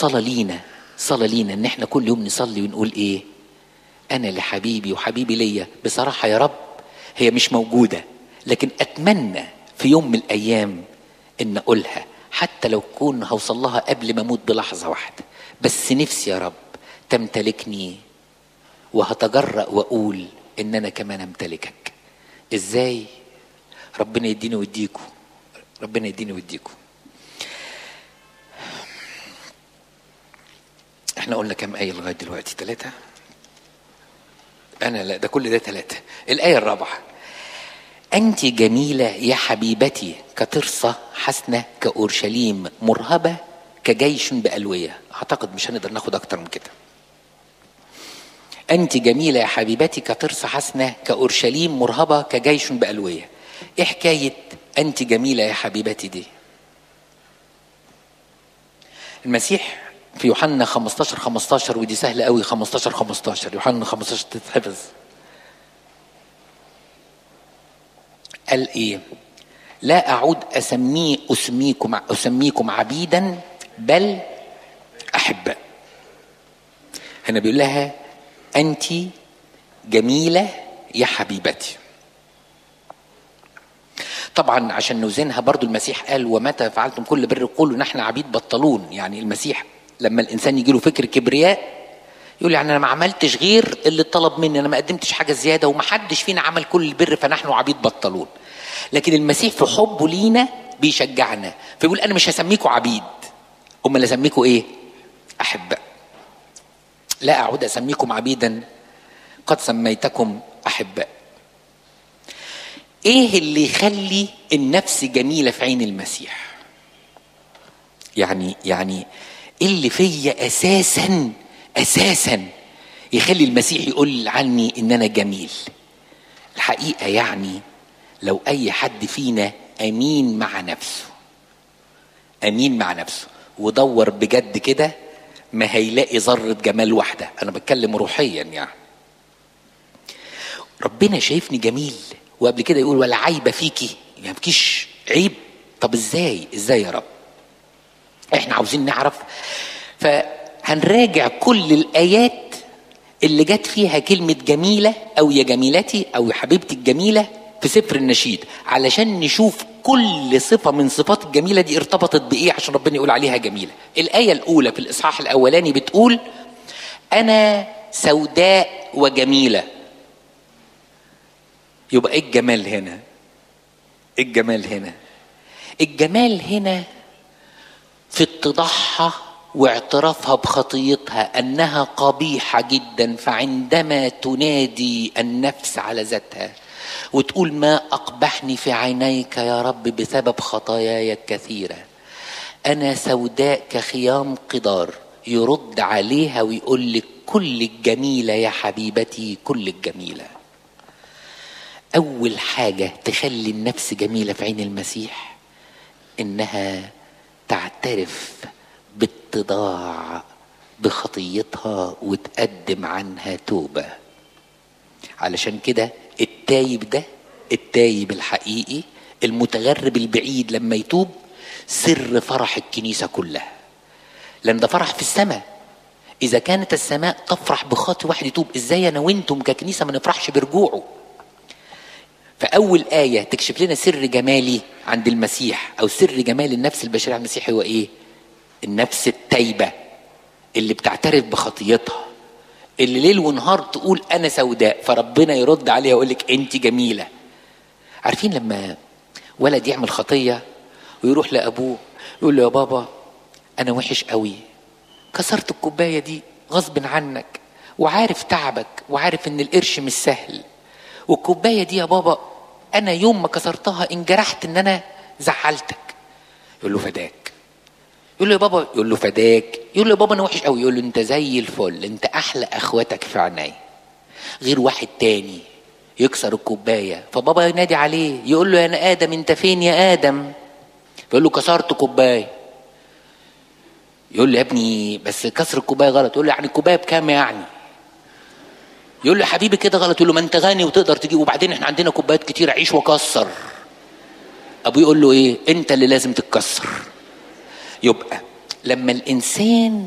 صلاة لينا صلاة لينا ان احنا كل يوم نصلي ونقول ايه انا لحبيبي وحبيبي ليا بصراحة يا رب هي مش موجودة لكن اتمنى في يوم من الايام ان اقولها حتى لو كون هوصل لها قبل ما اموت بلحظة واحدة بس نفسي يا رب تمتلكني وهتجرأ واقول ان انا كمان امتلكك ازاي ربنا يديني ويديكم ربنا يديني ويديكم احنا قلنا كم آية لغاية دلوقتي ثلاثة أنا لا ده كل ده ثلاثة الآية الرابعة أنت جميلة يا حبيبتي كترصة حسنة كأورشليم مرهبة كجيش بألوية أعتقد مش هنقدر ناخد أكتر من كده أنت جميلة يا حبيبتي كترصة حسنة كأورشليم مرهبة كجيش بألوية إيه حكاية أنت جميلة يا حبيبتي دي المسيح في يوحنا 15 15 ودي سهلة قوي 15 15 يوحنا 15 تتحفظ قال ايه لا اعود اسميه اسميكم اسميكم عبيدا بل احباء هنا بيقول لها انت جميله يا حبيبتي طبعا عشان نوزنها برضو المسيح قال ومتى فعلتم كل بر قولوا نحن عبيد بطلون يعني المسيح لما الانسان يجي له فكر كبرياء يقول يعني انا ما عملتش غير اللي طلب مني انا ما قدمتش حاجه زياده وما حدش فينا عمل كل البر فنحن عبيد بطلون لكن المسيح في حبه لينا بيشجعنا فيقول انا مش هسميكوا عبيد امال اسميكوا ايه احباء لا اعود اسميكم عبيدا قد سميتكم احباء ايه اللي يخلي النفس جميله في عين المسيح يعني يعني ايه اللي فيا اساسا اساسا يخلي المسيح يقول عني ان انا جميل الحقيقه يعني لو اي حد فينا امين مع نفسه امين مع نفسه ودور بجد كده ما هيلاقي ذره جمال واحده انا بتكلم روحيا يعني ربنا شايفني جميل وقبل كده يقول ولا عيب فيكي يعني مفيش عيب طب ازاي ازاي يا رب احنا عاوزين نعرف فهنراجع كل الايات اللي جت فيها كلمة جميلة أو يا جميلتي أو يا حبيبتي الجميلة في سفر النشيد علشان نشوف كل صفة من صفات الجميلة دي ارتبطت بإيه عشان ربنا يقول عليها جميلة الآية الأولى في الإصحاح الأولاني بتقول أنا سوداء وجميلة يبقى إيه الجمال هنا إيه الجمال هنا الجمال هنا في اتضاحها واعترافها بخطيتها انها قبيحه جدا فعندما تنادي النفس على ذاتها وتقول ما اقبحني في عينيك يا رب بسبب خطاياي الكثيره انا سوداء كخيام قدار يرد عليها ويقول لك كل الجميله يا حبيبتي كل الجميله اول حاجه تخلي النفس جميله في عين المسيح انها تعترف باتضاع بخطيتها وتقدم عنها توبة علشان كده التايب ده التايب الحقيقي المتغرب البعيد لما يتوب سر فرح الكنيسة كلها لأن ده فرح في السماء إذا كانت السماء تفرح بخاطي واحد يتوب إزاي أنا وأنتم ككنيسة ما نفرحش برجوعه فأول آية تكشف لنا سر جمالي عند المسيح أو سر جمال النفس البشرية عند المسيح هو إيه؟ النفس التايبة اللي بتعترف بخطيتها اللي ليل ونهار تقول أنا سوداء فربنا يرد عليها ويقول لك أنت جميلة عارفين لما ولد يعمل خطية ويروح لأبوه يقول له يا بابا أنا وحش قوي كسرت الكوباية دي غصب عنك وعارف تعبك وعارف إن القرش مش سهل والكوبايه دي يا بابا انا يوم ما كسرتها انجرحت ان انا زعلتك يقول له فداك يقول له يا بابا يقول له فداك يقول له يا بابا انا وحش قوي يقول له انت زي الفل انت احلى اخواتك في عيني غير واحد تاني يكسر الكوبايه فبابا ينادي عليه يقول له يا أنا ادم انت فين يا ادم يقول له كسرت كوبايه يقول له يا ابني بس كسر الكوبايه غلط يقول له يعني الكوبايه بكام يعني يقول له يا حبيبي كده غلط يقول له ما انت غني وتقدر تجيب وبعدين احنا عندنا كوبايات كتير عيش وكسر ابوه يقول له ايه انت اللي لازم تتكسر يبقى لما الانسان